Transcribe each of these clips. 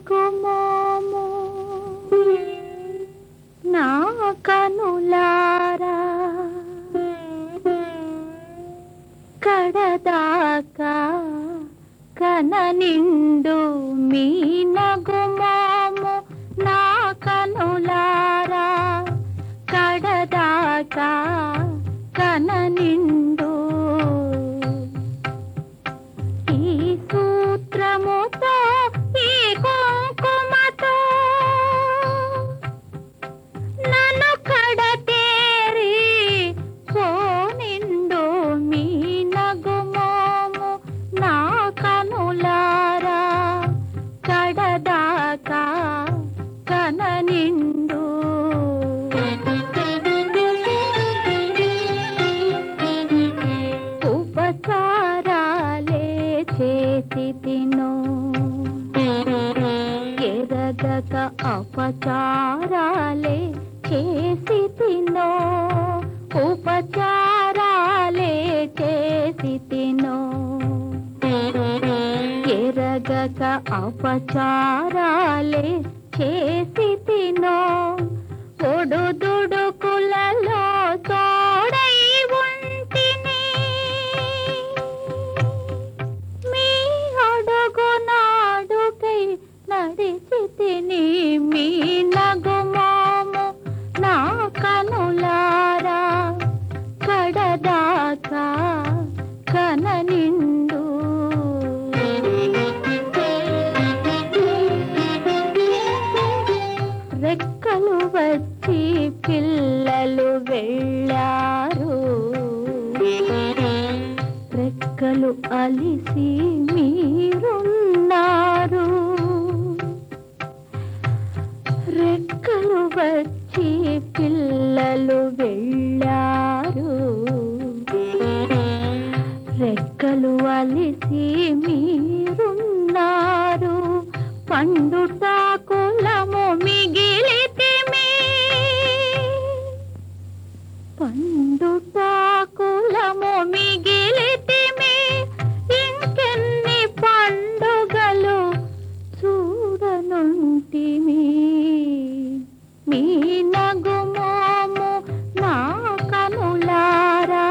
నగుమోము నా కనులారా కడదాకా కన నిండు మీ నగుమోము నా కనులారా కడదాకా కన నిండు ఈ సూత్రముతో ఈ కుంకుమతో నన్ను కడతేరి పోనిండు మీ నగుమోము నా కనులారా కడదాకా కన నిండు ఉపచారాలే చేసి తిను ఎరగక అపచారాలే చేసి తినో ఉపచారాలే చేసి తినో ఎరగక అపచారాలే చేసి తినో ఒడుదుడుకులలో తోడై ఉంటిని మీ అడుగు నాడుకై నడిచి తిని మీ నగుమోము నా కనులారా కడదాకా కన నిండు రెక్కలు వచ్చి పిల్లలు వెళ్ళారు రెక్కలు అలిసి మీరున్నారు రెక్కలు వచ్చి పిల్లలు వెళ్ళారు రెక్కలు అలిసి మీరున్నారు పండుటాకులము మిగిలితిమి పండుటాకులము మిగిలితిమి ఇంకెన్ని పండుగలు చూడనుంటిమి మీ నగుమోము నా కనులారా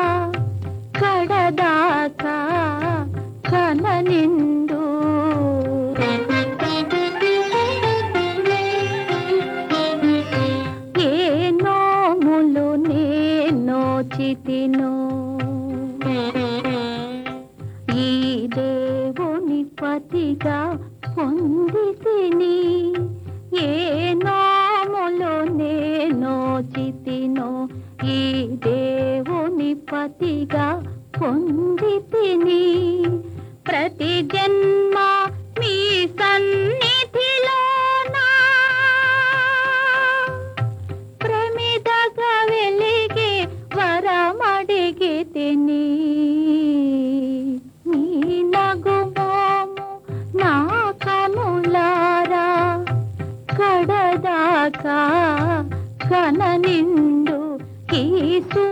కడదాకా కన నిండు ఏ నోములు నేను చితినో ఈ దేవుని పతిగా పొంది తిని ఏ నోములు నేను చితినో ఈ దేవుని పతిగా పొంది తిని ప్రతి జన్మ మీ సన్నిధిలోనా ప్రమిదగా వెలిగి వరమడిగి తిని మీ నగుమోము నా కనులారా కడదాకా కన నిండు ఈ